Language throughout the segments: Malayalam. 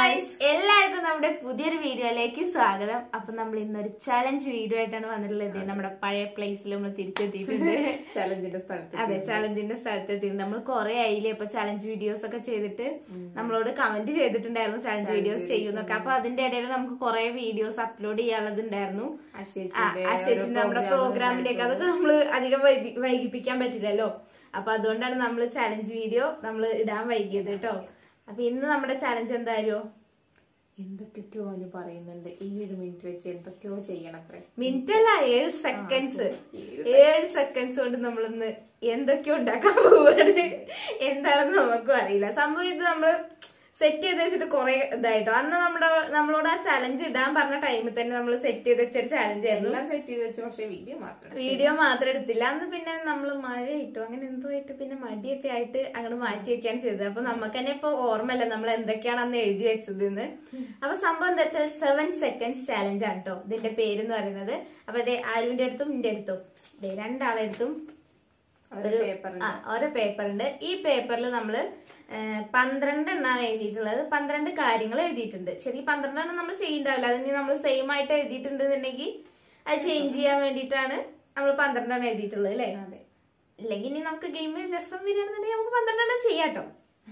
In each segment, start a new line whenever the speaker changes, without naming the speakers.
ഗായ്സ് എല്ലാവർക്കും നമ്മുടെ പുതിയൊരു വീഡിയോയിലേക്ക് സ്വാഗതം അപ്പൊ നമ്മൾ ഇന്നൊരു ചലഞ്ച് വീഡിയോ ആയിട്ടാണ് വന്നിട്ടുള്ളത് നമ്മുടെ പഴയ പ്ലേസിൽ നമ്മൾ തിരിച്ചെത്തിയിട്ടുണ്ട്
ചലഞ്ചിന്റെ സ്ഥലത്ത്
അതെ ചലഞ്ചിന്റെ സ്ഥലത്ത് എത്തിയിട്ടുണ്ട് നമ്മൾ കുറെ ആയില്ലേ ഇപ്പൊ ചലഞ്ച് വീഡിയോസ് ഒക്കെ ചെയ്തിട്ട് നമ്മളോട് കമന്റ് ചെയ്തിട്ടുണ്ടായിരുന്നു ചലഞ്ച് വീഡിയോസ് ചെയ്യുന്നൊക്കെ അപ്പൊ അതിന്റെ ഇടയിൽ നമുക്ക് കുറെ വീഡിയോസ് അപ്ലോഡ് ചെയ്യാനുള്ളത് ഉണ്ടായിരുന്നു അശ്വജിന്റെ നമ്മുടെ പ്രോഗ്രാമിന്റെ ഒക്കെ അതൊക്കെ നമ്മള് അധികം വൈകി- വൈകിപ്പിക്കാൻ പറ്റില്ലല്ലോ അപ്പൊ അതുകൊണ്ടാണ് നമ്മൾ ചലഞ്ച് വീഡിയോ നമ്മൾ ഇടാൻ വൈകിയത് കേട്ടോ അപ്പൊ ഇന്ന് നമ്മുടെ ചലഞ്ച് എന്തായാലും
എന്തൊക്കെയോ അവന് പറയുന്നുണ്ട് ഈ ഒരു മിനിറ്റ് വെച്ച് എന്തൊക്കെയോ ചെയ്യണത്രേ
മിനിറ്റ് അല്ല ഏഴ് സെക്കൻഡ്സ്
ഏഴ്
ഏഴ് സെക്കൻഡ്സ് കൊണ്ട് നമ്മളിന്ന് എന്തൊക്കെയോ ഉണ്ടാക്കാൻ പോവാണ് എന്താണെന്ന് നമുക്കും അറിയില്ല സംഭവം ഇത് നമ്മള് സെറ്റ് ചെയ്ത് വെച്ചിട്ട് കുറെ ഇതായിട്ടോ അന്ന് നമ്മുടെ നമ്മളോട് ആ ചലഞ്ച് ഇടാൻ പറഞ്ഞ ടൈമിൽ തന്നെ നമ്മൾ സെറ്റ് ചെയ്ത് വെച്ചൊരു ചലഞ്ച് ആയിരുന്നു
എല്ലാം സെറ്റ് ചെയ്ത് വെച്ചു പക്ഷെ വീഡിയോ മാത്രം
വീഡിയോ മാത്രം എടുത്തില്ല അന്ന് പിന്നെ നമ്മൾ മഴ ഇട്ടു അങ്ങനെ എന്തോ ആയിട്ട് പിന്നെ മടിയൊക്കെ ആയിട്ട് അങ്ങോട്ട് മാറ്റി വെക്കുകയാണ് ചെയ്തത് അപ്പൊ നമുക്ക് തന്നെ ഇപ്പൊ ഓർമ്മയില്ല നമ്മൾ എന്തൊക്കെയാണ് അന്ന് എഴുതി വെച്ചത് എന്ന് അപ്പൊ സംഭവം എന്താ വെച്ചാൽ സെവൻ സെക്കൻഡ്സ് ചാലഞ്ച് ആണ് കേട്ടോ ഇതിന്റെ പേര് എന്ന് പറയുന്നത് അപ്പൊ ഇതേ ആരുവിന്റെ അടുത്തും നിന്റെ അടുത്തും ദേ രണ്ടാളെ അടുത്തും
ഒരു പേപ്പർ
ആ ഓരോ പേപ്പർ ഉണ്ട് ഈ പേപ്പറിൽ നമ്മള് ഏഹ്, പന്ത്രണ്ട് എണ്ണാണ് എഴുതിയിട്ടുള്ളത് പന്ത്രണ്ട് കാര്യങ്ങൾ എഴുതിയിട്ടുണ്ട് ശരി പന്ത്രണ്ടെണ്ണം നമ്മൾ ചെയ്യണ്ടാവില്ല അതിന് നമ്മൾ സെയിം ആയിട്ട് എഴുതിയിട്ടുണ്ടെന്നുണ്ടെങ്കിൽ അത് ചേഞ്ച് ചെയ്യാൻ വേണ്ടിയിട്ടാണ് നമ്മൾ പന്ത്രണ്ടെണ്ണം എഴുതിയിട്ടുള്ളത് അല്ലേ
അതെ
ഇല്ലെങ്കിൽ ഇനി നമുക്ക് ഗെയിം രസം വരികയാണെന്നുണ്ടെങ്കിൽ നമുക്ക് പന്ത്രണ്ടെണ്ണം ചെയ്യാട്ടോ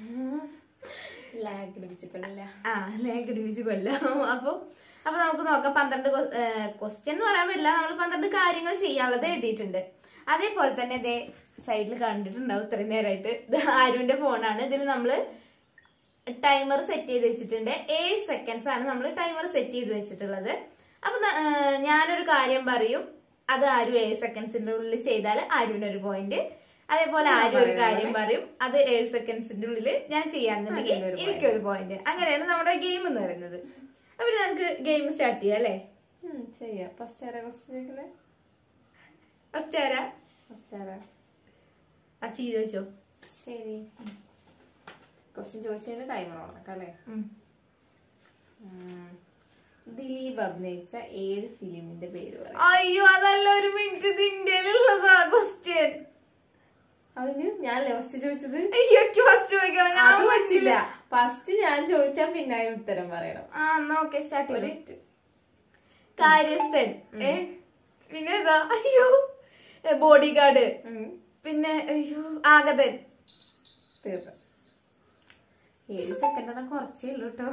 ലാഗ് അടിച്ചിട്ടില്ല
ആ ലേക്ക് ഒരുമിച്ച് കൊല്ലാം അപ്പൊ അപ്പൊ നമുക്ക് നോക്കാം പന്ത്രണ്ട് ക്വസ്റ്റ്യൻ എന്ന് പറയാൻ പറ്റില്ല നമ്മൾ പന്ത്രണ്ട് കാര്യങ്ങൾ ചെയ്യാനുള്ളത് എഴുതിയിട്ടുണ്ട് അതേപോലെ തന്നെ ഇതേ സൈഡിൽ കണ്ടിട്ടുണ്ടാവും ഇത്രയും നേരമായിട്ട് ഇത് ആരുവിന്റെ ഫോണാണ് ഇതിൽ നമ്മള് ടൈമർ സെറ്റ് ചെയ്ത് വെച്ചിട്ടുണ്ട് ഏഴ് സെക്കൻഡ്സ് ആണ് നമ്മൾ ടൈമർ സെറ്റ് ചെയ്ത് വെച്ചിട്ടുള്ളത് അപ്പൊ ന- ആ, ഞാനൊരു കാര്യം പറയും അത് ആരും ഏഴ് സെക്കൻഡ്സിന്റെ ഉള്ളിൽ ചെയ്താൽ ആരുവിന് ഒരു പോയിന്റ് അതേപോലെ ആരും ഒരു കാര്യം പറയും അത് ഏഴ് സെക്കൻഡ്സിന്റെ ഉള്ളിൽ ഞാൻ ചെയ്യാന്നുണ്ടെങ്കിൽ
അതിനൊരു point.
എനിക്കൊരു പോയിന്റ് അങ്ങനെയാണ് നമ്മുടെ ഗെയിം എന്ന് പറയുന്നത് അപ്പൊ ഇനി നമുക്ക് ഗെയിം സ്റ്റാർട്ട് ചെയ്യാം അല്ലേ
ഉം, ചെയ്യാം ഫസ്റ്റ് ആരാ ക്വസ്റ്റ്യൻ ചോദിക്കുന്നത്
ഫസ്റ്റ് ആരാ
ഫസ്റ്റ് ആരാ
അസി ചോദിച്ചോ
ശരി ക്വസ്റ്റ്യൻ ചോദിച്ചതിന് ടൈമർ ഓണക്കാം അല്ലേ
ഉം.
ഉം. ദിലീപ് അഭിനയിച്ച ഏഴ് ഫിലിമിന്റെ പേര് പറയാം
അയ്യോ അതല്ല ഒരു മിനിറ്റ് ഇതിന്റെ ഉള്ളതാ ക്വസ്റ്റ്യൻ
അതിന് ഞാൻ ഫസ്റ്റ് ചോദിച്ചത്
അയ്യോ ഫസ്റ്റ് ചോദിക്കണം ഞാൻ
അത് പറ്റില്ല ഫസ്റ്റ് ഞാൻ ചോദിച്ചാ പിന്നെ അതിന് ഉത്തരം പറയണം
ആ എന്നാ ഓക്കെ സ്റ്റാർട്ട്
ഒരു
ചെയ്തു കാര്യസ്ഥൻ ഏ പിന്നെ ഏതാ അയ്യോ ബോഡി ഗാർഡ്
ഉം.
പിന്നെ അയ്യോ ആഗതൻ
തീർന്നു ഏഴ് സെക്കൻഡ് തന്നെ കുറച്ചേ ഉള്ളൂ കേട്ടോ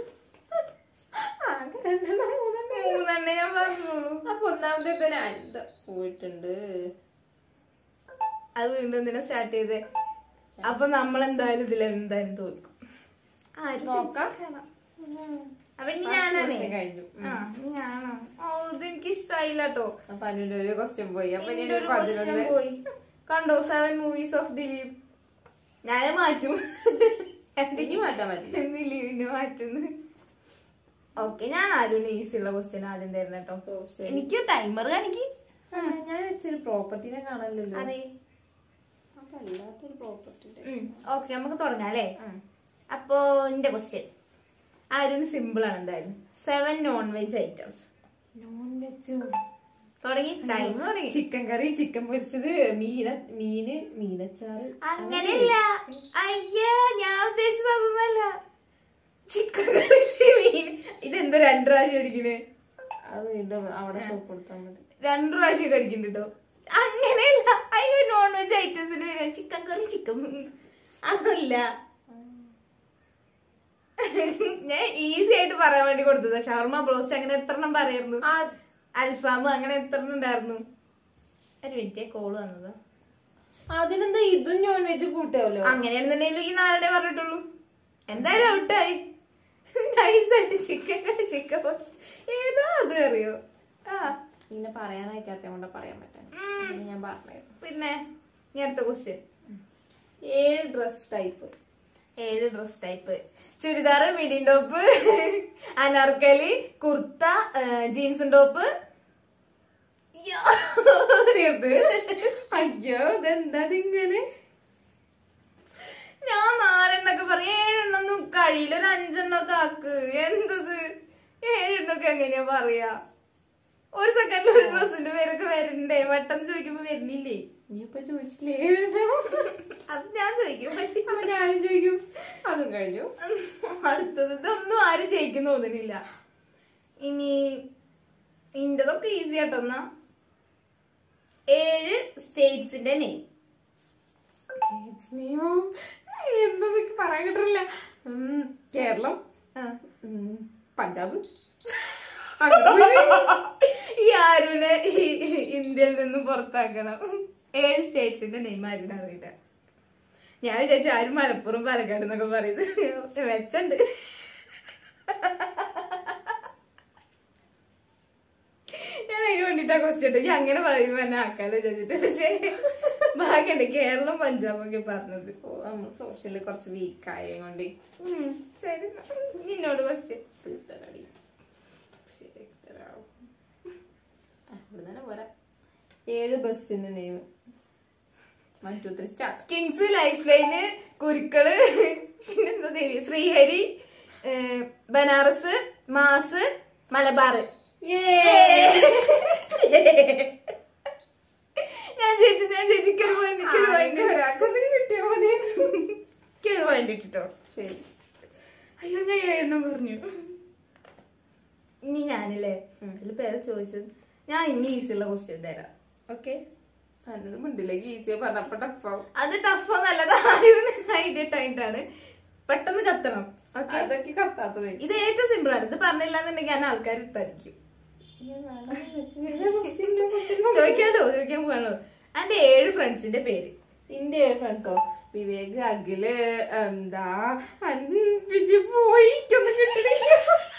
ആകെ രണ്ടെണ്ണം മൂന്നെണ്ണം
മൂന്നെണ്ണേ ഞാൻ പറഞ്ഞോളൂ
അപ്പൊ ഒന്നാമത്തെ തന്നെ അന്ത പോയിട്ടുണ്ട്
അത് വീണ്ടും എന്തിനാ സ്റ്റാർട്ട് ചെയ്തേ അപ്പൊ നമ്മൾ എന്തായാലും ഇതിൽ എന്തായാലും തോൽക്കും ആരും
നോക്കാം.
ജയിച്ചേക്കണം. അപ്പൊ ഇനി
First
ഞാനാണേ
question കഴിഞ്ഞു ഉം.
ആ ഇനി ഞാനോ ഓ ഇത് എനിക്ക് ഇഷ്ടായില്ല കേട്ടോ
അപ്പൊ അനുവിന്റെ ഒരു ക്വസ്റ്റ്യൻ പോയി അപ്പൊ ഇനി
എന്റെ
ഒരു
ഒരു question
പതിനൊന്ന്
പോയി കണ്ടോ സെവൻ മൂവീസ് ഓഫ് ദിലീപ് ഞാൻ മാറ്റും
ഇനി മാറ്റാൻ പറ്റില്ല
ദിലീപിന് മാറ്റുന്നു ഓക്കെ ഞാൻ ആരും ഈസി ഉള്ള ക്വസ്റ്റ്യൻ ആദ്യം തരുന്ന കേട്ടോ
ഓ, ശരി.
എനിക്ക് ടൈമർ കാണിക്ക്
ആ, ഞാൻ വെച്ചൊരു പ്രോപ്പർട്ടിനെ കാണല്ലോ
അതെ
അതല്ലാത്തൊരു പ്രോപ്പർട്ടിന്റെ
ഓക്കെ നമുക്ക് തുടങ്ങാം അല്ലേ അപ്പോ എന്റെ ക്വസ്റ്റ്യൻ ആരും സിമ്പിൾ ആണ് എന്തായാലും seven non veg items
non veg
തുടങ്ങി ടൈം തുടങ്ങി
ചിക്കൻ കറി ചിക്കൻ പൊരിച്ചത് മീന മീന് മീനച്ചാറ്
അങ്ങനെയല്ല അയ്യോ ഞാൻ ഉദ്ദേശിച്ചത് അതൊന്നല്ല ചിക്കൻ കറി മീൻ ഇതെന്താ രണ്ടു പ്രാവശ്യം അടിക്കണേ
അത് വീണ്ടും അവിടെ സോപ്പ് കൊടുത്താൽ മതി
രണ്ടു പ്രാവശ്യം അടിക്കുന്നുണ്ട് കേട്ടോ അങ്ങനെയല്ല അയ്യോ നോൺ വെജ് ഐറ്റംസിന് വരിക ചിക്കൻ കറി ചിക്കൻ അതല്ല ഞാൻ ഈസി ആയിട്ട് പറയാൻ വേണ്ടി കൊടുത്തതാ ഷവർമ ബ്രോസ്റ്റ് അങ്ങനെ എത്ര എണ്ണം പറയായിരുന്നു
ആ,
അൽഫാം അങ്ങനെ എത്ര എണ്ണം ഉണ്ടായിരുന്നു ഒരു മിനിറ്റ് കോള് വന്നതാ
അതിനെന്താ ഇതും നോൺ വെജ് കൂട്ടാവല്ലോ
അങ്ങനെയാണെന്നുണ്ടെങ്കിലും ഈ നാലടെ പറഞ്ഞിട്ടുള്ളൂ എന്തായാലും ഔട്ടായി നൈസായിട്ട് ചിക്കൻ കറി ചിക്കൻ ഏതാ അത് അറിയോ ആ
ഇങ്ങനെ പറയാനായിക്കാത്ത കൊണ്ട് പറയാൻ പറ്റാൻ
ഉം.
ഞാൻ പറഞ്ഞു
പിന്നെ ഇനി അടുത്ത ക്വസ്റ്റ്യൻ
ഏഴ് ഡ്രസ് ടൈപ്പ്
ഏഴ് ഡ്രസ് ടൈപ്പ് ചുരിദാർ മിഡിൻ ടോപ്പ് അനാർക്കലി കുർത്ത ജീൻസും ടോപ്പ് തീർത്ത്
അയ്യോ ഇതെന്താ ഇങ്ങനെ
ഞാൻ നാലെണ്ണൊക്കെ പറയും ഏഴെണ്ണൊന്നും കഴിയില്ല ഒരു അഞ്ചെണ്ണൊക്കെ ആക്ക് എന്തത് ഏഴെണ്ണൊക്കെ എങ്ങനെയാ പറയാ ഒരു സെക്കൻഡിൽ ഒരു ഡ്രസ്സിന്റെ പേരൊക്കെ വരണ്ടേ പെട്ടെന്ന് ചോദിക്കുമ്പോ വരുന്നില്ലേ
നീ ഇപ്പൊ ചോദിച്ചില്ലേ
അത് ഞാൻ ചോദിക്കും
അപ്പൊ ഞാനും ചോദിക്കും അതും കഴിഞ്ഞു
അടുത്തത് ഇതൊന്നും ആരും ജയിക്കും തോന്നുന്നില്ല ഇനി ഇന്റതൊക്കെ ഈസി ആട്ടോ എന്നാ ഏഴ് സ്റ്റേറ്റ്സിന്റെ നെയിം
ചേച്ചിനെയോ എന്തൊക്കെ പറയാൻ കിട്ടില്ല ഉം, കേരളം ഉം, പഞ്ചാബ് അങ്ങോട്ട് പോയി.
ഈ ആരുനെ ഈ ഇന്ത്യയിൽ നിന്നും പുറത്താക്കണം ഏഴ് സ്റ്റേറ്റ്സിന്റെ നെയിം ആരും അറിയില്ല ഞാൻ വിചാരിച്ചു ആരും മലപ്പുറം പാലക്കാട് എന്നൊക്കെ പറയുന്നത് വെച്ചുണ്ട് ഞാൻ അതിന് വേണ്ടിട്ടാ ക്വസ്റ്റ്യൻ ഇട്ടത് ഞാൻ അങ്ങനെ പറയുമ്പോ എന്നെ ആക്കാലോ വിചാരിച്ചിട്ട് പക്ഷേ ബാക്കിയുണ്ട് കേരളം പഞ്ചാബൊക്കെ പറഞ്ഞത്
ഓ, നമ്മൾ സോഷ്യലിൽ കുറച്ച് വീക്കായ കൊണ്ട്
ഉം, ശരി എന്നാ. നിന്നോട് ക്വസ്റ്റ്യൻ
തീർത്തരടി ശരി തരാം ഇവിടെ തന്നെ പോരാ ഏഴ് ബസ്സിന്റെ name one two three start
Kings life line കുരുക്കള് പിന്നെന്താ ദേവി ശ്രീഹരി ഏഹ്, ബനാറസ് മാസ് മലബാർ ഞാൻ ചേച്ചി ഞാൻ ചേച്ചിക്ക് ഒരു പോയിന്റ് എനിക്ക് ഒരു പോയിന്റ്
ഒരാൾക്കൊന്നും കിട്ടിയാ മതി
എനിക്ക് ഒരു പോയിന്റ് ഇട്ടിട്ടോ
ശരി
അയ്യോ ഞാൻ ഏഴെണ്ണം പറഞ്ഞു ഇനി ഞാനല്ലേ
ഉം.
ഇതിൽ പേരെ ചോദിച്ചത് ഞാൻ ഇനി ഈസിയുള്ള ക്വസ്റ്റ്യൻ തരാം ഓക്കെ
അതിനൊരു മുണ്ടിലേക്ക് ഈസിയാ പറഞ്ഞപ്പോ ടഫാവും
അത് ടഫ് ഒന്നല്ല ആരും ഐഡിയ ടൈറ്റാണ് പെട്ടെന്ന് കത്തണം ഓക്കെ
അതൊക്കെ കത്താത്തത്
ഇത് ഏറ്റവും സിമ്പിൾ ആണ് ഇത് പറഞ്ഞില്ല എന്നുണ്ടെങ്കിൽ ഞാൻ ആൾക്കാർ എടുത്തായിരിക്കും ചോദിക്കാലോ ചോദിക്കാൻ പോകാനോ എന്റെ ഏഴ് ഫ്രണ്ട്സിന്റെ പേര്
നിന്റെ ഫ്രണ്ട്സോ വിവേക് അഖില് എന്താ അൻപിച്ച് പോയി ഒന്നും കിട്ടില്ല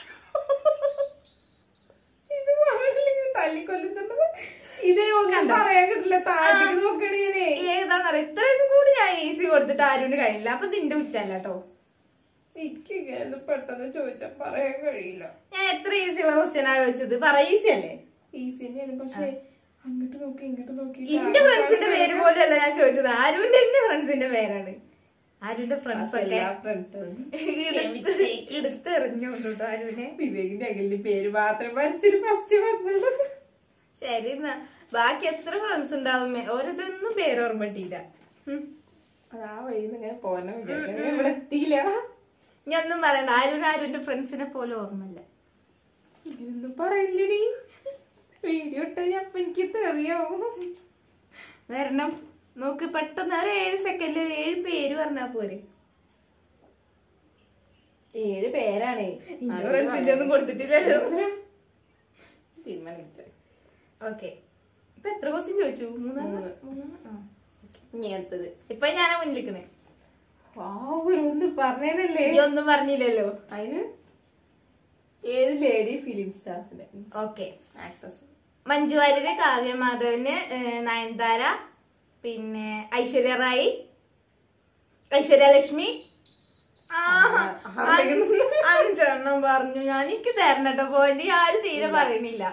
ഇത് പറഞ്ഞില്ലെങ്കിൽ തല്ലിക്കൊല്ലുന്നുണ്ടത് ഇതേ ഒന്നും
കണ്ടോ?
പറയാൻ കിട്ടില്ല താഴേക്ക് നോക്കണേ ഇങ്ങനെ
ഏതാന്നറിയ ഇത്രയും കൂടി ഞാൻ ഈസി കൊടുത്തിട്ട് ആരും കഴിയില്ല അപ്പൊ നിന്റെ കുറ്റല്ല കേട്ടോ
എനിക്ക് ഇങ്ങനെ പെട്ടെന്ന് ചോദിച്ചാ പറയാൻ കഴിയില്ല
ഞാൻ എത്ര ഈസിയുള്ള ക്വസ്റ്റ്യൻ ആ ചോദിച്ചത് പറ ഈസി അല്ലേ
ഈസി തന്നെയാണ് പക്ഷെ അങ്ങോട്ട് നോക്കി ഇങ്ങോട്ട് നോക്കി
ഇന്റെ ഫ്രണ്ട്സിന്റെ പേര് പോലും അല്ല ഞാൻ ചോദിച്ചത് ആരുവിന്റെ എന്റെ ഫ്രണ്ട്സിന്റെ പേരാണ് ആരുവിന്റെ ഫ്രണ്ട്സ് ഒക്കെ
എല്ലാ ഫ്രണ്ട്സും
എടുത്ത് എടുത്തെറിഞ്ഞോണ്ട് കേട്ടോ ആരുവിനെ
വിവേകിന്റെ അഖിലിന്റെ പേര് മാത്രമേ മനസ്സിൽ ഫസ്റ്റ് വന്നുള്ളൂ
ശരി എന്നാ ബാക്കി എത്ര ഫ്രണ്ട്സ് ഉണ്ടാവും ഓരോരുത്തരൊന്നും പേര് ഓർമ്മട്ടില്ല
അത് ആ വഴിയിൽ നിന്ന് ഇങ്ങനെ പോകാൻ വിചാരിച്ചു ഇവിടെ എത്തിയില്ല
ഞാൻ ഒന്നും പറയണ്ട ആരുവിന് ആരുവിന്റെ ഫ്രണ്ട്സിനെ പോലും ഓർമ്മയില്ല
ഇങ്ങനൊന്നും പറയില്ലടി വീഡിയോ ഇട്ട അപ്പൊ എനിക്ക് തെറിയാവും
വരണം നോക്ക് പെട്ടെന്ന് ഒരു ഏഴ് സെക്കൻഡിൽ ഒരു ഏഴ് പേര് പറഞ്ഞാ പോരെ
ഏഴ് പേരാണ്
ഫ്രണ്ട്സിന്റെ ഒന്നും കൊടുത്തിട്ടില്ലല്ലോ
തീരുമാനിച്ചത്
ഓക്കെ ഇപ്പൊ എത്ര ക്വസ്റ്റ്യൻ ചോദിച്ചു മൂന്നാമത്
മൂന്ന്.
മൂന്നാമത്? ആ.
ഇനി അടുത്തത്
ഇപ്പൊ ഞാനാ മുന്നിലിക്കണേ
ആ ഒരു ഒന്ന് പറഞ്ഞേനല്ലേ
നീ ഒന്നും പറഞ്ഞില്ലല്ലോ
അതിന് ഏഴ് ലേഡി ഫിലിം സ്റ്റാർസിന്റെ
ഓക്കെ
ആക്ടേഴ്സ്
മഞ്ജു വാര്യര് കാവ്യ മാധവന് ഏഹ്, നയൻതാര പിന്നെ ഐശ്വര്യ റായി ഐശ്വര്യ ലക്ഷ്മി ആഹാ, അഞ്ച് അഞ്ചെണ്ണം പറഞ്ഞു ഞാൻ എനിക്ക് തരണട്ടോ പോയിന്റ് ആരും തീരെ പറയണില്ല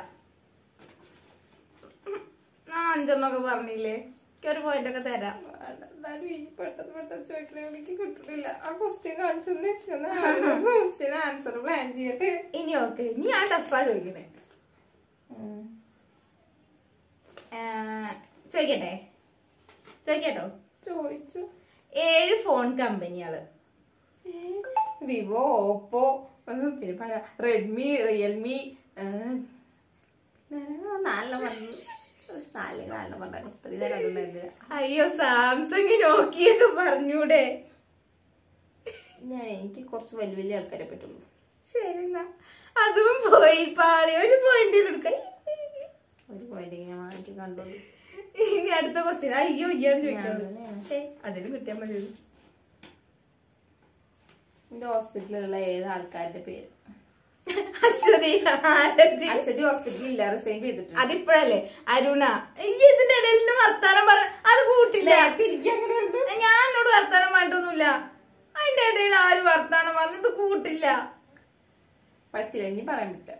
ആ അഞ്ചെണ്ണം ഒക്കെ പറഞ്ഞില്ലേ എനിക്ക് ഒരു പോയിന്റ് ഒക്കെ തരാം
എന്നാലും ഈ പെട്ടെന്ന് പെട്ടെന്ന് ചോദിക്കണ എനിക്ക് കിട്ടുന്നില്ല ആ ക്വസ്റ്റ്യൻ കാണിച്ചു ക്വസ്റ്റ്യൻ ആൻസർ പ്ലാൻ ചെയ്യട്ടെ
ഇനി ഓക്കെ ഇനി ഞാൻ ടഫാ ചോദിക്കണേ ഏഹ്, ചോദിക്കട്ടെ ചോദിക്കട്ടോ
ചോദിച്ചു
ഏഴ് ഫോൺ കമ്പനികള്
വിവോ ഓപ്പോ ഉം, പിന്നെ പറയാ റെഡ്മി റിയൽമി നാലെണ്ണം പറഞ്ഞു നാല് നാലെണ്ണം പറഞ്ഞു ഇത്രയും നേരം അതുണ്ടായിരുന്നില്ല
അയ്യോ സാംസങ് നോക്കിയൊക്കെ പറഞ്ഞൂടെ
ഞാൻ എനിക്ക് കുറച്ച് വലിയ വലിയ ആൾക്കാരെ പറ്റുള്ളൂ
ശരി എന്നാ അതും പോയി പാളി ഒരു പോയിന്റിൽ എടുക്ക
ഒരു പോയിന്റ് ഇങ്ങനെ മാറ്റി കണ്ടോളൂ
ഇനി അടുത്ത ക്വസ്റ്റ്യൻ അയ്യോ ഇയാണ്
ഞാൻ
ചോദിക്കുന്നത്
തന്നെയാണ്.
ഏ അതിന് കിട്ടിയാൽ മതി
എന്റെ ഹോസ്പിറ്റലിലുള്ള ഏഴ് ആൾക്കാരുടെ പേര്
അശ്വതി ആരതി
അശ്വതി ഹോസ്പിറ്റലിൽ ഇല്ല റിസൈൻ ചെയ്തിട്ടുണ്ട്
അതിപ്പോഴല്ലേ അരുണ ഈ ഇതിന്റെ ഇടയിൽ നിന്ന് വർത്താനം പറ അത് കൂട്ടില്ല
തിരിക്കാൻ അങ്ങനെ വരുന്നു.
ഞാൻ എന്നോട് വർത്താനം വേണ്ടൊന്നുമില്ല അതിന്റെ ഇടയിൽ ആരും വർത്താനം പറഞ്ഞ് ഇത് കൂട്ടില്ല
പറ്റില്ല ഇനി പറയാൻ പറ്റില്ല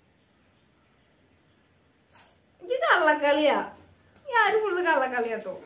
ഇത് കള്ളക്കളിയാ ഈ ആരും ഫുള്ള് കള്ളക്കളിയാട്ടോ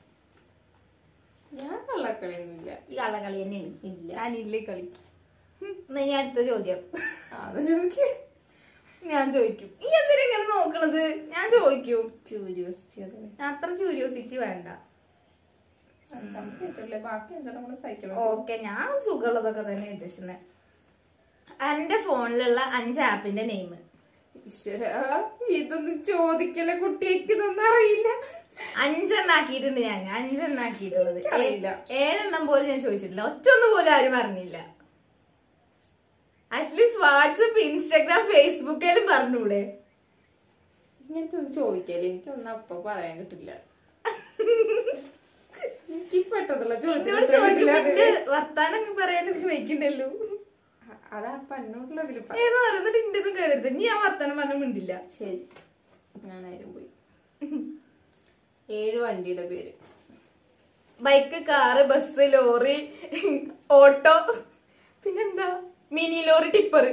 ഞാൻ കള്ളക്കളിയൊന്നുമില്ല
ഈ കള്ളക്കളി തന്നെയാണ്
ഇല്ല
ഞാനില്ലേ കളി ഉം, എന്നാ ഇനി അടുത്ത ചോദ്യം
അത് ചോദിക്ക്
ഞാൻ ചോദിക്കും ഈ എന്തിനാ ഇങ്ങനെ നോക്കണത് ഞാൻ ചോദിക്കും
ക്യൂരിയോസിറ്റി അതല്ലേ
അത്ര ക്യൂരിയോസിറ്റി വേണ്ട
കേട്ടില്ലേ ബാക്കി എന്താ നമ്മള് സഹിക്കണം
ഓക്കെ ഞാൻ സുഖമുള്ളതൊക്കെ തന്നെ ഉദ്ദേശിച്ചത് എന്റെ ഫോണിലുള്ള അഞ്ച് ആപ്പിന്റെ നെയിം
ഈശ്വര ഇതൊന്നും ചോദിക്കല കുട്ടി എനിക്കിതൊന്നും അറിയില്ല
അഞ്ചെണ്ണം ആക്കിയിട്ടുണ്ട് ഞാൻ അഞ്ചെണ്ണം ആക്കിയിട്ടുള്ളത്
അറിയില്ല.
ഏഴെണ്ണം പോലും ഞാൻ ചോദിച്ചിട്ടില്ല ഒറ്റൊന്നും പോലും ആരും പറഞ്ഞില്ല അറ്റ്ലീസ്റ്റ് വാട്സപ്പ് ഇൻസ്റ്റാഗ്രാം ഫേസ്ബുക്കിലും പറഞ്ഞൂടെ
ഇങ്ങനത്തെ ഒന്നും ചോദിക്കല് എനിക്കൊന്നും അപ്പൊ പറയാൻ കിട്ടില്ല എനിക്ക് പെട്ടതല്ല
എന്നോട് ചോദിക്കുമ്പോ എന്റെ വർത്താനം പറയാൻ എനിക്ക് വയ്ക്കണ്ടല്ലോ
അതാ അപ്പൊ എന്നോടുള്ളതിൽ
ഏതാ പറയുന്നത് ഇന്റതും കേടരുത് ഇനി ഞാൻ വർത്താനം പറഞ്ഞ മിണ്ടില്ല
ശരി ഞാനായാലും പോയി ഏഴ് വണ്ടിയുടെ പേര്
bike car bus lorry auto പിന്നെന്താ മിനി ലോറി ടിപ്പർ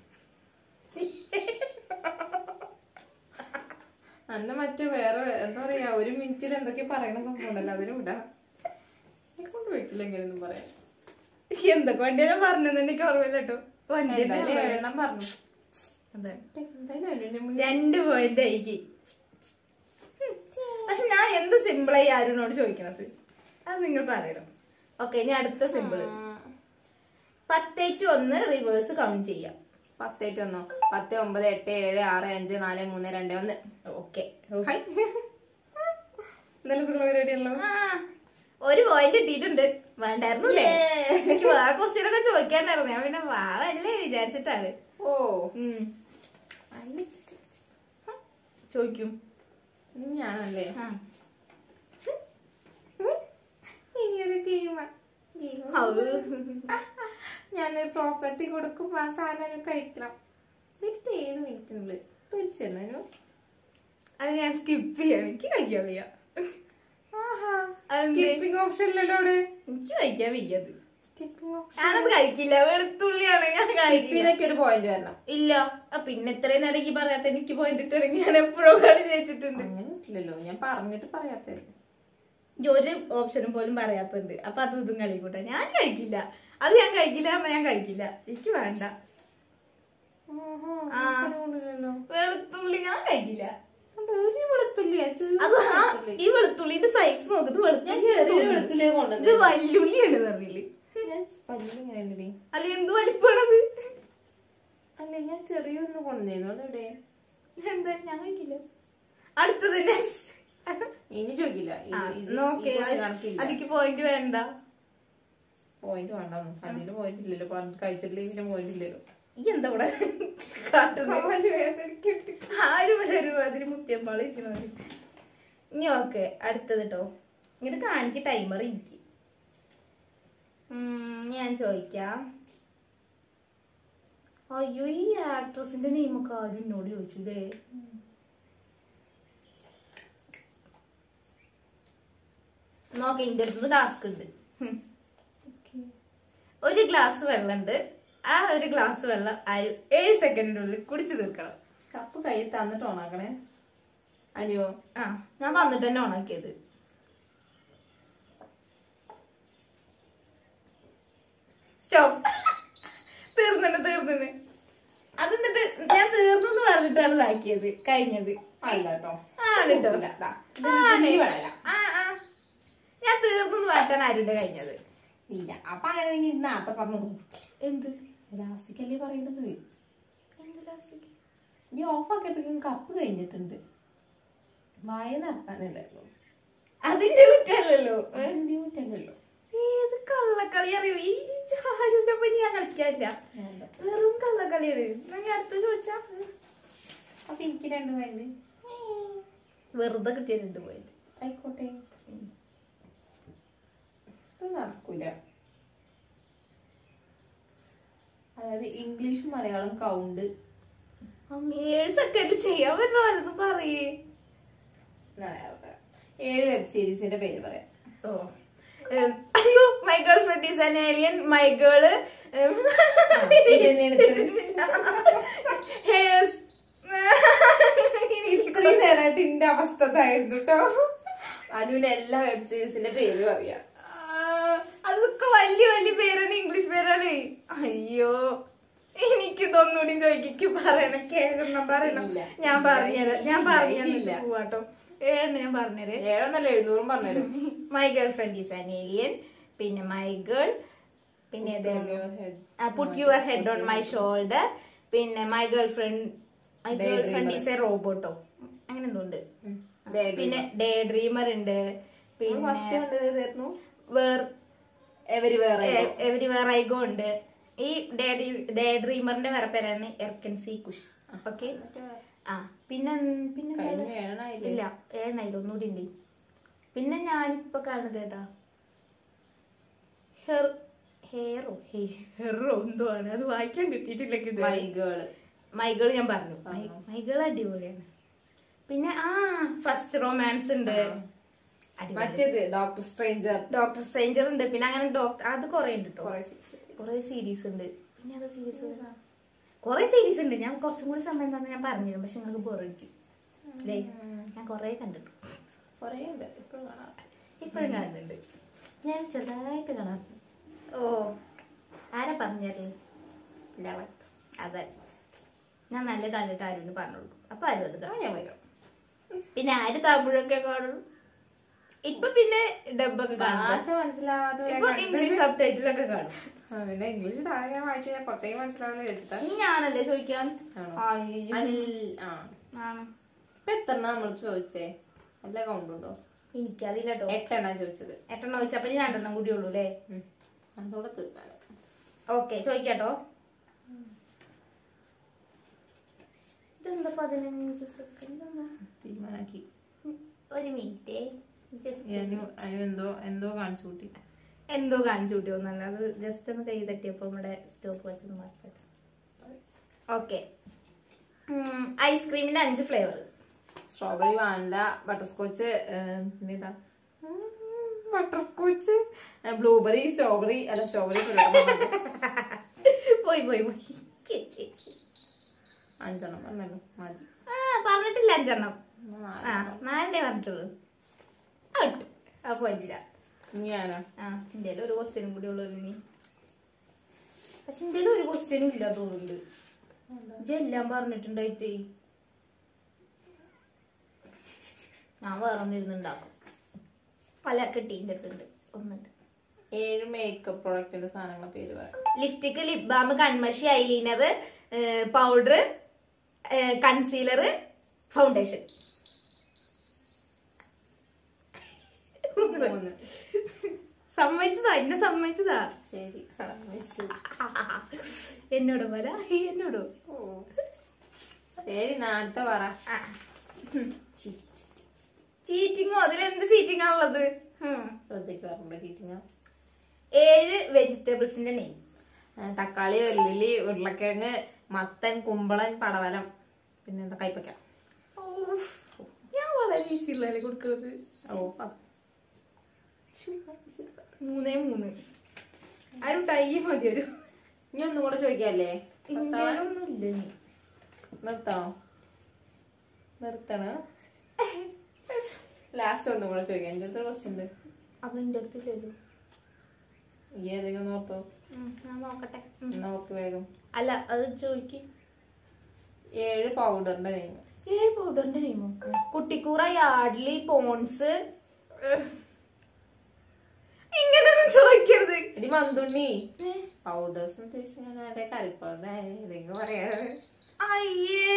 അന്ന് മറ്റേ വേറെ എന്താ പറയാ ഒരു മിനിറ്റിൽ എന്തൊക്കെ പറയണ സംഭവം ഉണ്ടല്ലോ അതിന് വിടാ കൊണ്ട് പോയിക്കില്ല എങ്ങനെയൊന്നും പറയാം
എന്തൊക്കെ വണ്ടിയാ ഞാൻ പറഞ്ഞെന്ന് എനിക്ക് ഓർമ്മയില്ല കേട്ടോ വണ്ടി
എന്തായാലും ഏഴെണ്ണം പറഞ്ഞു
അതെ
എന്തായാലും അതിന്റെ മുന്നേ
രണ്ട് പോയിന്റ് ആയിക്ക് പക്ഷെ ഞാൻ എന്ത് സിമ്പിളായി ആരോട് ചോദിക്കണത് അത് നിങ്ങൾ പറയണം ഓക്കെ ഇനി അടുത്ത സിമ്പിൾ പത്തേറ്റ് ഒന്ന് റിവേഴ്സ് കൗണ്ട് ചെയ്യാം
പത്തേറ്റ് ഒന്നോ പത്ത് ഒമ്പത് എട്ട് ഏഴ് ആറ് അഞ്ച് നാല് മൂന്ന് രണ്ട് ഒന്ന്
ഓക്കെ
ഹായ് ഇന്നലെ ഇതുള്ള പരിപാടിയല്ലോ
ഒരു പോയിന്റ് കിട്ടിയിട്ടുണ്ട് വേണ്ടായിരുന്നു അല്ലേ എനിക്ക് വേറെ ക്വസ്റ്റ്യൻ ഒക്കെ ചോദിക്കാണ്ടായിരുന്നു ഞാൻ പിന്നെ വാവല്ലേ വിചാരിച്ചിട്ടാണ്
ഓ
ഉം. ചോദിക്കും
ഇനി ഞാനല്ലേ
ആ.
ഇനിയൊരു ഗെയിം
ഹൗ.
ഞാനൊരു പ്രോപ്പർട്ടി കൊടുക്കും ആ സാധനം കഴിക്കണം എന്നിട്ട് ഏഴ് മിനിറ്റിനുള്ളിൽ തിരിച്ചു
അത് ഞാൻ സ്കിപ്പ് ചെയ്യണം എനിക്ക് കഴിക്കാൻ വയ്യ അതെന്തേ?
സ്കിപ്പിംഗ് ഓപ്ഷൻ ഇല്ലല്ലോ അവിടെ
എനിക്ക് കഴിക്കാൻ വയ്യത്
സ്കിപ്പിംഗ് ഓപ്ഷൻ
ഞാനത് കഴിക്കില്ല വെളുത്തുള്ളിയാണ് ഞാൻ കഴിക്കില്ല
ഇതൊക്കെ ഒരു പോയിന്റ് വരണം
ഇല്ല ആ, പിന്നെ ഇത്രയും നേരം എനിക്ക് പറയാത്ത എനിക്ക് പോയിന്റ് ഇട്ടിറങ്ങി ഞാൻ എപ്പോഴും കളി ജയിച്ചിട്ടുണ്ട്
അങ്ങനെ പറ്റില്ലല്ലോ ഞാൻ പറഞ്ഞിട്ട് പറയാത്തായിരുന്നു
ഈ ഒരു ഓപ്ഷനും പോലും പറയാത്തുണ്ട് അപ്പൊ അതും ഇതും കളിക്കൂട്ടെ ഞാൻ കഴിക്കില്ല അത് ഞാൻ കഴിക്കില്ല പറഞ്ഞാ ഞാൻ കഴിക്കില്ല എനിക്ക് വേണ്ട ആ.
കൊണ്ടില്ലല്ലോ
വെളുത്തുള്ളി ഞാൻ കഴിക്കില്ല
ഒരു വെളുത്തുള്ളിയാ ചെറിയ
അത് ആ
വെളുത്തുള്ളി.
ഈ വെളുത്തുള്ളിന്റെ സൈസ് നോക്കുന്നത്
ഞാൻ
വെളുത്തുള്ളി
ചെറിയൊരു വെളുത്തുള്ളിയെ
ഇത്
കൊണ്ടുവന്നു
വല്യുള്ളിയാണ് പറഞ്ഞില്ലേ
ഞാൻ പല്ല് ഇങ്ങനെയല്ലേ
അല്ല എന്ത് വലിപ്പമാണത്
അല്ല ഞാൻ ചെറിയൊന്ന് കൊണ്ടുവന്നു അതെവിടെ
എന്താ ഞാൻ കഴിക്കില്ല അടുത്തത് next.
ഇനി ചോദിക്കില്ല
ആ,
ഇത് ഇത്
നോക്ക്
ഈ question കണക്കില്ല
അതിക്ക് പോയിന്റ് വേണ്ട
പോയിന്റ് വേണ്ട അതിന് പോയിന്റ് ഇല്ലല്ലോ പറഞ്ഞിട്ട് കഴിച്ചിട്ടില്ലെങ്കിൽ പോയിന്റ് ഇല്ലല്ലോ
ഈ എന്താ ഇവിടെ കാട്ടുന്നത്
കാല് വേദനയ്ക്കുണ്ട്.
ആരും ഇവിടെ ഒരു മാതിരി മുത്തിയമ്പാള് ഇരിക്കുന്നത് ഇനി ഓക്കെ അടുത്തത് കേട്ടോ ഇങ്ങോട്ട് കാണിക്ക് ടൈമർ എനിക്ക് ഉം, ഞാൻ ചോദിക്കാം അയ്യോ ഈ ആക്ട്രസിന്റെ നെയിമൊക്കെ ആരും എന്നോട് ചോദിച്ചൂലേ നോക്കെ ഇന്റെ അടുത്ത് ടാസ്ക് ഉണ്ട് ഉം. ഒരു ഗ്ലാസ് വെള്ളമുണ്ട് ആ ഒരു ഗ്ലാസ് വെള്ളം ആരും ഏഴ് സെക്കൻഡിനുള്ളിൽ കുടിച്ചു തീർക്കണം
കപ്പ് കൈ തന്നിട്ട് ഓണാക്കണേ അനിയോ
ആ ഞാൻ വന്നിട്ട് തന്നെ ഓണാക്കിയത് സ്റ്റോപ്പ് തീർന്നിട്ട് തീർന്നിട്ട് അത് എന്നിട്ട് ഞാൻ തീർന്നു എന്ന് പറഞ്ഞിട്ടാണ് ഇതാക്കിയത് കഴിഞ്ഞത്
അല്ല കേട്ടോ
ആണ് കേട്ടോ
ഇല്ല, ദാ. ഇത്
ആണ്.
ഇനി വേണല്ല.
ആ ആ ഞാൻ തീർന്നു എന്ന് പറഞ്ഞിട്ടാണ് ആരുടെ കഴിഞ്ഞത്
ഇല്ല അപ്പൊ അങ്ങനെ നീ നേരത്തെ പറഞ്ഞു
എന്ത്
ലാസ്റ്റിക്കല്ലേ പറയുന്നത്
എന്ത് ലാസ്റ്റിക്ക്
നീ ഓഫാക്കിയപ്പോഴേക്കും കപ്പ് കഴിഞ്ഞിട്ടുണ്ട് വായ നടക്കാനല്ലോ
അതിന്റെ കുറ്റല്ലല്ലോ
അതിന്റെ കുറ്റല്ലല്ലോ
ഏത് കള്ളക്കളി അറിയോ ഈ ആരുടെ ഒപ്പം ഞാൻ കളിക്കാനില്ല വെറും കള്ളക്കളിയാണ് എന്നാ ഞാൻ അടുത്ത ചോദിച്ചാ
അപ്പൊ എനിക്ക് രണ്ട് പോയിന്റ്
വെറുതെ കിട്ടിയ രണ്ട് പോയിന്റ്
ആയിക്കോട്ടെ ഇത് നടക്കൂല അതായത് ഇംഗ്ലീഷും മലയാളം കൗണ്ട്
അമ്മ ഏഴ് സെക്കൻഡ് ചെയ്യാൻ പറ്റുന്ന വലുതും പറയേ
ഏഴ് വെബ് സീരീസിന്റെ പേര് പറയാം
ഓ ഉം, അയ്യോ my girlfriend is an alien my girl
ഇതന്നെയാണ് ഇത്രയും- ഇത്രയും നേരമായിട്ട് എന്റെ അവസ്ഥ ഇതായിരുന്നു കേട്ടോ അനുവിന് എല്ലാ വെബ് സീരീസിന്റെ പേരും അറിയാം
അതൊക്കെ വലിയ വലിയ പേരാണ് ഇംഗ്ലീഷ് പേരാണ് അയ്യോ എനിക്ക് എനിക്ക് ഇതൊന്നുകൂടി ചോദിക്കും പറയണം കേൾക്കണം പറയണം
ഇല്ല.
ഞാൻ പറഞ്ഞുതരാം ഞാൻ
ഇല്ല,
പറഞ്ഞു
ഇല്ല.
പോവാട്ടോ ഏഴെണ്ണം ഞാൻ പറഞ്ഞുതരേ
ഏഴെന്നല്ല എഴുന്നൂറും പറഞ്ഞുതരും
my girlfriend is an alien പിന്നെ മൈ ഗേൾ പിന്നെ put your head on my shoulder പിന്നെ my girlfriend my girlfriend is a robot അങ്ങനെ എന്തോ ഉണ്ട് പിന്നെ ഡേ ഡ്രീമർ ഉണ്ട് പിന്നെ
ഫസ്റ്റ് കണ്ടതായിരുന്നു
വേർ
എവരി വേറെ
എവരി വേർ ഐഗോ ഉണ്ട് ഈ ഡേ ഡ്രീമറിന്റെ വേറെ പേരാണ് എർക്കൻ സി കുഷ് ഓക്കെ ആ പിന്നെ പിന്നെ
കഴിഞ്ഞ ഏഴനായില്ലേ
ഇല്ല ഏഴനായില്ല ഒന്നുകൂടി ഉണ്ട് പിന്നെ ഞാനിപ്പോ കാണുന്നത് ഏതാ ഹെർ ഹെയറോ ഹെറോ എന്തോ ആണ് അത് വായിക്കാൻ കിട്ടിയിട്ടില്ലെങ്കിൽ ഇത്
വൈകള്
മൈകൾ ഞാൻ പറഞ്ഞു മൈകൾ അടിപൊളിയാണ് പിന്നെ ആ ഫസ്റ്റ് റൊമാൻസ് ഉണ്ട് അടിപൊളി
മറ്റേത് ഡോക്ടർ സ്ട്രേഞ്ചർ
ഡോക്ടർ സ്ട്രേഞ്ചർ ഉണ്ട് പിന്നെ അങ്ങനെ ഡോക്ടർ അത് കുറെ ഉണ്ട് കേട്ടോ
കൊറേ
കുറെ സീരീസ് ഉണ്ട് പിന്നെ അത് സീരീസ് കുറെ സീരീസ് ഉണ്ട് ഞാൻ കുറച്ചും കൂടി സമയം തന്നെ ഞാൻ പറഞ്ഞിരുന്നു പക്ഷെ നിങ്ങൾക്ക് ബോറടിക്കും അല്ലേ ഞാൻ കുറെ കണ്ടിട്ടു
കൊറേ ഉണ്ട് ഇപ്പോഴും കാണാം
ഇപ്പോഴും കാണുന്നുണ്ട് ഞാൻ ചെറുതായിട്ട് കാണാറുണ്ട് ഓ ആരാ പറഞ്ഞത് അതെ ഞാൻ നല്ല കണ്ടിട്ട് ആരും പറഞ്ഞോളൂ അപ്പൊ ആരും അത് കാണും.
ഞാൻ വരും
പിന്നെ ആര് തമിഴൊക്കെ കാണും ഇപ്പൊ പിന്നെ ഡബൊക്കെ കാണും
ഭാഷ മനസ്സിലാവാതെ
ഇപ്പൊ ഇംഗ്ലീഷ് സബ് ടൈറ്റിലൊക്കെ കാണും
ആ, പിന്നെ ഇംഗ്ലീഷ് താഴെ ഞാൻ വായിച്ചു ഞാൻ കുറച്ചേക്ക് മനസ്സിലാവില്ല വെച്ചിട്ടാ
ഈ ഞാനല്ലേ ചോദിക്കാൻ
ആണോ?
അയ്യോ.
അല്ല ആ
ആണ്.
ഇപ്പൊ എത്ര നമ്മൾ ചോദിച്ചേ നല്ല കൗണ്ട് ഉണ്ടോ
എനിക്കറിയില്ല കേട്ടോ
എട്ടെണ്ണ ചോദിച്ചത്
എട്ടെണ്ണം ചോദിച്ചപ്പോ ഇനി രണ്ടെണ്ണം കൂടി ഉള്ളൂ അല്ലേ
ഉം. അതോടെ തീർക്കാണ്
ഓക്കെ ചോദിക്കാട്ടോ ഇതെന്താ പതിനഞ്ച് സെക്കൻഡ്
തീരുമാനാക്കി
ഒരു മിനിറ്റ്
ഞാനും അതിന് എന്തോ എന്തോ കാണിച്ചു കൂട്ടി
എന്തോ കാണിച്ചു കൂട്ടിയൊന്നല്ല അത് ജസ്റ്റ് ഒന്ന് കൈ തട്ടിയപ്പോ നമ്മുടെ സ്റ്റോപ്പ് വെച്ചത് മാറ്റി ഓക്കെ ഐസ്ക്രീമിന്റെ അഞ്ച് flavour
strawberry vanilla butterscotch പിന്നെ ഇതാ ബട്ടർ സ്കോച്ച് ബ്ലൂബെറി സ്ട്രോബെറി അല്ല സ്ട്രോബെറി
പോയി പോയി പോയി കേ, കേ, കേ.
അഞ്ചെണ്ണം പറഞ്ഞല്ലോ മതി
ആ പറഞ്ഞിട്ടില്ല അഞ്ചെണ്ണം
എന്നാ
ആ
നാലെണ്ണം.
നാലേ പറഞ്ഞിട്ടുള്ളൂ ഔട്ട് അപ്പൊ ഇല്ല
ഇനി ഞാനോ
ആ ഇന്ത്യയിൽ ഒരു ക്വസ്റ്റ്യനും കൂടി ഉള്ളൂ ഇനി പക്ഷെ ഇന്ത്യയിൽ ഒരു ക്വസ്റ്റ്യനും ഇല്ല തോന്നുന്നുണ്ട് ഇത് എല്ലാം പറഞ്ഞിട്ടുണ്ടായിട്ടേ ഞാൻ വേറെ ഒന്നിരുന്നുണ്ടാക്കും പല കിട്ടീൻ്റെ അടുത്തുണ്ട് ഒന്നുണ്ട്
ഏഴ് മേക്കപ്പ് പ്രൊഡക്റ്റിന്റെ സാധനങ്ങളുടെ പേര് പറയാം
ലിപ്സ്റ്റിക് ലിപ് ബാം കൺമഷി ഐലൈനർ പൗഡർ കൺസീലർ ഫൗണ്ടേഷൻ
മൂന്ന്
സമ്മതിച്ചതാ എന്നെ സമ്മതിച്ചതാ
ശരി സമ്മതിച്ചു
എന്നോട് പറ എന്നോടോ
ഓ ശരി നാളത്തെ പറ
ചീറ്റിങ്ങോ അതിലെന്ത് ചീറ്റിംഗ് ആണുള്ളത് ഉം.
ശ്രദ്ധിക്കാറുണ്ട് ചീറ്റിങ്
ഏഴ് വെജിറ്റബിൾസിന്റെ നെയിം
തക്കാളി വെള്ളുള്ളി ഉരുളക്കിഴങ്ങ് മത്തൻ കുമ്പളൻ പടവലം പിന്നെ എന്താ കൈപ്പക്ക
ഞാൻ വളരെ ഈസി ഉള്ളതല്ലേ കൊടുക്കുന്നത്
ഓ പ-
മൂന്നേ മൂന്ന് ആരും ടൈ മതി ഒരു
ഇനി ഒന്നും കൂടെ ചോദിക്കാല്ലേ
ഇന്ത്യയിലൊന്നും ഇല്ല ഇനി
നിർത്തണോ നിർത്തണ ലാസ്റ്റ് ഒന്നും കൂടെ ചോദിക്കാം എൻ്റെ അടുത്ത് ക്വസ്റ്റ്യൻ ഉണ്ട്
അപ്പൊ എന്റെ അടുത്തില്ലല്ലോ
ഈ ഏതെങ്കിലും ഒന്ന് ഓർത്തോ
ഉം, ഞാൻ നോക്കട്ടെ ഉം.
എന്നാ ഓർക്ക് വേഗം
അല്ല അത് ചോദിക്ക്
ഏഴ് പൗഡറിന്റെ നെയിം
ഏഴ് പൗഡറിന്റെ നെയിമോ കുട്ടിക്കൂറ യാർഡ്ലി പോൺസ് ഇങ്ങനെയൊന്നും ചോദിക്കരുത്
എടി മന്തുണ്ണി പൗഡേഴ്സ് ഉദ്ദേശിച്ച ഞാൻ ആരുടെ കറിപ്പൗഡർ ഏതെങ്കിലും പറയാറ്
അയ്യേ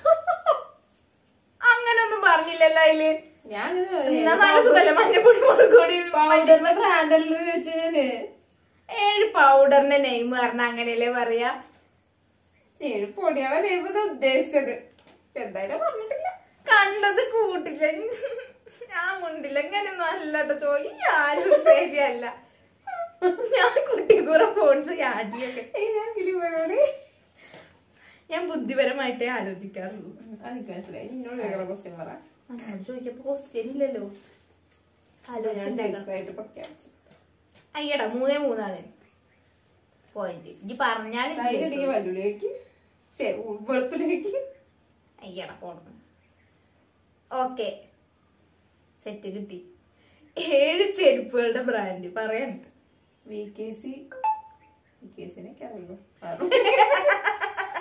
അങ്ങനൊന്നും പറഞ്ഞില്ലല്ലോ അതില്
ഞാൻ
എന്നാ നല്ല സുഖല്ലേ മഞ്ഞപ്പൊടി മുളക് പൊടി
പൗഡറിന്റെ ബ്രാൻഡല്ലേ ചോദിച്ചു ഞാന്
ഏഴ് പൗഡറിന്റെ നെയിം പറഞ്ഞ അങ്ങനെയല്ലേ പറയാ
ഏഴ് പൊടിയാണ് നെയ്മത് ഉദ്ദേശിച്ചത് എന്തായാലും പറഞ്ഞിട്ടില്ല
കണ്ടത് കൂട്ടില്ല ഞാൻ മുണ്ടില്ല ഇങ്ങനെയൊന്നും അല്ലട്ടോ ചോയി ആരും ശരിയല്ല ഞാൻ കുട്ടിക്കൂറ ഫോൺസ് യാടിയൊക്കെ
ഞാൻ കിളിപോയോടെ
ഞാൻ ബുദ്ധിപരമായിട്ടേ ആലോചിക്കാറുള്ളൂ
അതെനിക്ക് മനസ്സിലായി നിന്നോട് കേൾക്കുന്ന ക്വസ്റ്റ്യൻ പറ
അങ്ങനെ ചോദിക്കപ്പോ ക്വസ്റ്റ്യൻ ഇല്ലല്ലോ
ഞാൻ
ആലോചിച്ചുണ്ടാക്കണം
ജയിച്ചതായിട്ട് പ്രഖ്യാപിച്ചു
അയ്യടാ മൂന്നേ മൂന്നാണ് പോയിന്റ് ഇജ്ജ് പറഞ്ഞാൽ
കൈകടിക്ക് വല്ലുള്ളിലേക്ക് വെളുത്തുള്ളിലേക്ക്
അയ്യടാ പോണം ഓക്കെ സെറ്റ് കിട്ടി ഏഴ് ചെരുപ്പുകളുടെ ബ്രാൻഡ് പറയാനുണ്ട്
V K C V K സിനൊക്കെ അറിയുള്ളൂ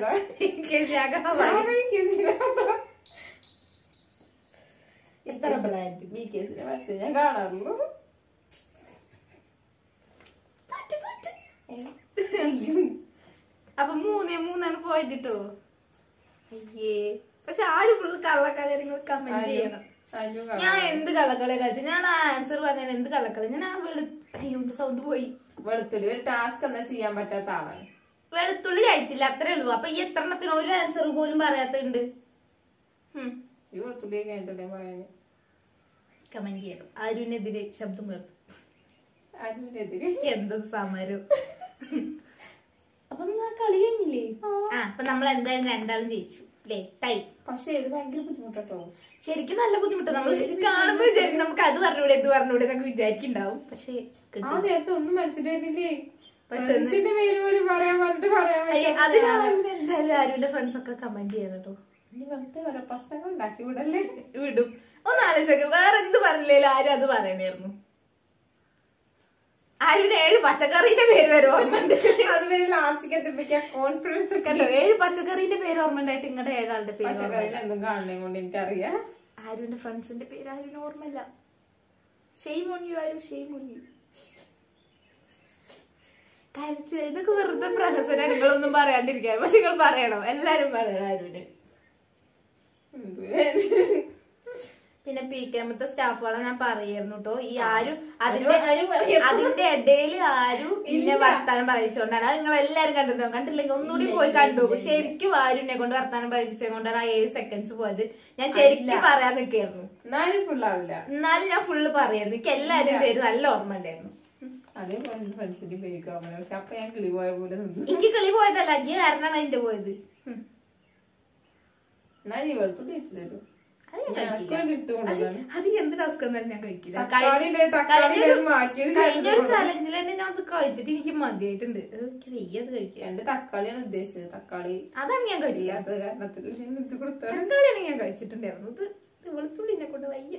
അല്ല
കെ സി ആകെ ഹവായി.
ആകെ വി കെ സിനെ മാത്രം. ഇത്ര ബ്രാൻഡ് വി കെ സിനെ പരസ്യം ഞാൻ കാണാറുള്ളൂ
തോറ്റ്, തോറ്റ്.
അയ്യോ.
അപ്പൊ മൂന്നേ മൂന്നാണ് പോയിന്റ് കേട്ടോ അയ്യേ പക്ഷെ ആരും ഫുള്ള് കള്ളക്കളി നിങ്ങൾ കമന്റ് ചെയ്യണം
അയ്യോ,
ഞാൻ
കാണാം.
എന്ത് കള്ളക്കളി കളിച്ചു ഞാൻ ആ ആൻസർ പറഞ്ഞാൽ എന്ത് കള്ളക്കളി ഞാൻ ആ വെളു അയ്യോ സൗണ്ട് പോയി
വെളുത്തുള്ളി ഒരു ടാസ്ക് എന്താ ചെയ്യാൻ പറ്റാത്ത ആളാണ്
വെളുത്തുള്ളി കഴിച്ചില്ല അത്രേ ഉള്ളൂ അപ്പൊ ഈ എത്രണ്ണത്തിന് ഒരു ആൻസർ പോലും പറയാത്തുണ്ട്
ഈ വെളുത്തുള്ളി കഴിഞ്ഞിട്ടല്ലേ പറയാന്
കമന്റ് ചെയ്യണം ആരുവിനെതിരെ ശബ്ദം ഉയർത്തും
അതിനെതിരെ
എന്ത് സമരം അപ്പൊ നിങ്ങൾ ആ കളി കഴിഞ്ഞില്ലേ ആ അപ്പൊ നമ്മൾ എന്തായാലും രണ്ടാളും ജയിച്ചു അല്ലേ ടൈ
പക്ഷെ ഇത് ഭയങ്കര ബുദ്ധിമുട്ടോ
ശരിക്കും നല്ല ബുദ്ധിമുട്ടാണ് നമ്മൾ കാണുമ്പോ വിചാരിക്കും നമുക്ക് അത് പറഞ്ഞൂടെ ഇത് പറഞ്ഞൂടെ എന്നൊക്കെ വിചാരിക്കുന്നുണ്ടാവും പക്ഷെ
ആ നേരത്തെ ഒന്നും മനസ്സിലായിരുന്നില്ലേ
പെട്ടെന്ന്.
ഫ്രണ്ട്സിന്റെ പേര് പോലും പറയാൻ പറഞ്ഞിട്ട് പറയാൻ
അതിന് ആരുവിനെ എന്തായാലും ആരുവിന്റെ ഫ്രണ്ട്സ് ഒക്കെ കമന്റ് ചെയ്യണം കേട്ടോ
ഇനി വെറുതെ ഓരോ പ്രശ്നങ്ങൾ ഉണ്ടാക്കി വിടല്ലേ
വിടും ഒന്ന് ആലോചിച്ചൊക്കെ വേറെ എന്ത് പറഞ്ഞില്ലേലും ആരും അത് പറയണായിരുന്നു ആരുടെ ഏഴ് പച്ചക്കറിന്റെ പേര് വരെ ഓർമ്മയുണ്ട്
അതുവരെ ലാസ്റ്റിക്ക് എത്തിപ്പിക്കാൻ കോൺഫിഡൻസ് ഒക്കെ
കണ്ടോ ഏഴ് പച്ചക്കറിന്റെ പേര് ഓർമ്മയുണ്ടായിട്ട് നിങ്ങളുടെ ഏഴാളുടെ പേര്
പച്ചക്കറിയിൽ
ഓർമ്മയില്ല.
എന്തും കാണണേ കൊണ്ട് എനിക്കറിയാം
ആരുവിന്റെ ഫ്രണ്ട്സിന്റെ പേര് ആരും ഓർമ്മയില്ല ഷെയ്മ് ഓൺ യു ആരും ഷെയ്മ് ഓൺ യു കരച്ചിൽ ഇതൊക്കെ വെറുതെ പ്രഹസന നിങ്ങളൊന്നും പറയാണ്ടിരിക്കാൻ പക്ഷെ നിങ്ങൾ പറയണം എല്ലാരും പറയണം ആരുവിന് പിന്നെ പി കെമത്തെ സ്റ്റാഫുകളെ ഞാൻ പറയായിരുന്നു കേട്ടോ ഈ ആരും അതിന്റെ
ആരും പറയരുത്.
അതിന്റെ ഇടയിൽ ആരും ഇന്നെ വർത്താനം പറയിച്ചോണ്ടാണ് അത് നിങ്ങൾ എല്ലാരും കണ്ടിട്ടുണ്ടോ കണ്ടില്ലെങ്കിൽ ഒന്നുകൂടി പോയി കണ്ടു ശരിക്കും ആരുവിനെ കൊണ്ട് വർത്താനം പറയിപ്പിച്ചത് കൊണ്ടാണ് ആ ഏഴ് സെക്കൻഡ്സ് പോയത് ഞാൻ ശരിക്കും പറയാൻ നിൽക്കായിരുന്നു
എന്നാലും ഫുള്ളാവില്ല
എന്നാലും ഞാൻ ഫുള്ള് പറയായിരുന്നു എനിക്ക് എല്ലാരും പേര് നല്ല ഓർമ്മ ഉണ്ടായിരുന്നു
അതേപോലെ എന്റെ ഫ്രണ്ട്സിന്റെ പേര് കോമൺ പക്ഷെ അപ്പൊ ഞാൻ കിളി പോയ പോലെ നിന്നു
എനിക്ക് കളി പോയതല്ല അജ്ഞ കാരണമാണ് അതിന്റെ പോയത് ഉം.
എന്നാലും ഈ വെളുത്തുള്ളി വെച്ചില്ലല്ലോ
അത് ഞാൻ
ഞാൻ
കഴിക്കില്ല.
അക്കൗണ്ട് എടുത്തു കൊണ്ടുവന്നാണ്
അത് എന്ത് ടാസ്ക് ഒന്നും ഞാൻ കഴിക്കില്ല
തക്കാളി ഉണ്ട്, തക്കാളി
കഴിഞ്ഞ ഒരു-
മാറ്റിയത്
കഴിഞ്ഞ ഒരു
ഞാൻ
ചലഞ്ചിൽ തന്നെ ഞാൻ അത് കഴിച്ചിട്ട് എനിക്ക് മതിയായിട്ടുണ്ട് അത് എനിക്ക് വയ്യ അത് കഴിക്കാൻ
രണ്ട് തക്കാളിയാണ് ഉദ്ദേശിച്ചത് തക്കാളി
അതാണ് ഞാൻ കഴിച്ചത്
ഇല്ലാത്ത കാരണത്തിൽ ഞാൻ ഇത് കൊടുത്താണ്
തക്കാളിയാണ് ഞാൻ കഴിച്ചിട്ടുണ്ടായിരുന്നു ഇത് ഇത് വെളുത്തുള്ളിനെ കൊണ്ട് വയ്യ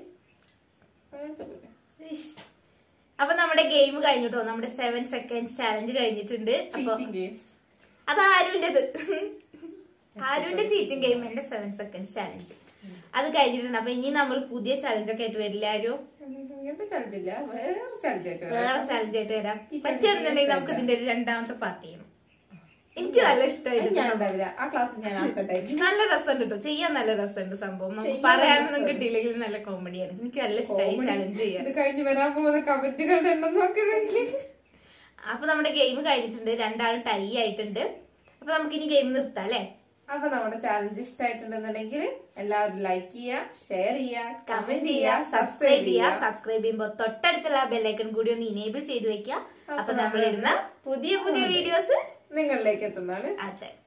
ഇഷ്. അപ്പൊ നമ്മുടെ ഗെയിം കഴിഞ്ഞിട്ടോ നമ്മുടെ സെവൻ സെക്കൻഡ്സ് ചാലഞ്ച് കഴിഞ്ഞിട്ടുണ്ട് അപ്പൊ
ചീറ്റിംഗ് ഗെയിം
അത് ആരുവിന്റേത് ആരുവിന്റെ ചീറ്റിംഗ് ഗെയിം എന്റെ സെവൻ സെക്കൻഡ്സ് ചാലഞ്ച് അത് കഴിഞ്ഞിട്ടുണ്ട് അപ്പൊ ഇനി നമ്മൾ പുതിയ ചലഞ്ച് ഒക്കെ ആയിട്ട് വരില്ല ആരും
ഇങ്ങനത്തെ ചലഞ്ചില്ല വേറെ ചലഞ്ചായിട്ട്
വേറെ ചലഞ്ച് ആയിട്ട് വരാം
ഈ challenge
പറ്റുകയാണെന്നുണ്ടെങ്കിൽ
ഇഷ്ടമല്ല.
നമുക്ക് ഇതിന്റെ ഒരു രണ്ടാമത്തെ പാർട്ട് ചെയ്യണം എനിക്ക് നല്ല ഇഷ്ടമായിട്ട്
ഞാൻ ഉണ്ടാവില്ല ആ ക്ലാസ്സിൽ ഞാൻ ആൻസർ ആയിരിക്കും
നല്ല രസമുണ്ട് കേട്ടോ ചെയ്യാൻ നല്ല രസമുണ്ട് സംഭവം നമുക്ക്
ചെയ്യാൻ
പറയാനൊന്നും
രസമുണ്ട്.
കിട്ടിയില്ലെങ്കിൽ നല്ല കോമഡിയാണ് എനിക്ക് നല്ല ഇഷ്ടമായി ചലഞ്ച് ചെയ്യാൻ
ഇത് കഴിഞ്ഞ് വരാൻ പോകുന്ന കമന്റുകളുടെ എണ്ണം നോക്കണമെങ്കിൽ
അപ്പൊ നമ്മുടെ ഗെയിം കഴിഞ്ഞിട്ടുണ്ട് രണ്ടാളും ടൈ ആയിട്ടുണ്ട് അപ്പൊ നമുക്ക് ഇനി ഗെയിം നിർത്താം അല്ലേ
അപ്പൊ നമ്മുടെ ചാലഞ്ച് ഇഷ്ടമായിട്ടുണ്ടെന്നുണ്ടെങ്കിൽ എല്ലാവരും ലൈക്ക് ചെയ്യുക ഷെയർ ചെയ്യുക
കമന്റ് ചെയ്യുക സബ്സ്ക്രൈബ് ചെയ്യുക സബ്സ്ക്രൈബ് ചെയ്യുമ്പോൾ തൊട്ടടുത്തുള്ള ബെല്ലൈക്കൺ കൂടി ഒന്ന് ഇനേബിൾ ചെയ്ത് വെക്കുക അപ്പൊ നമ്മൾ ഇടുന്ന പുതിയ പുതിയ വീഡിയോസ്
നിങ്ങളിലേക്ക് എത്തുന്നതാണ്
അതെ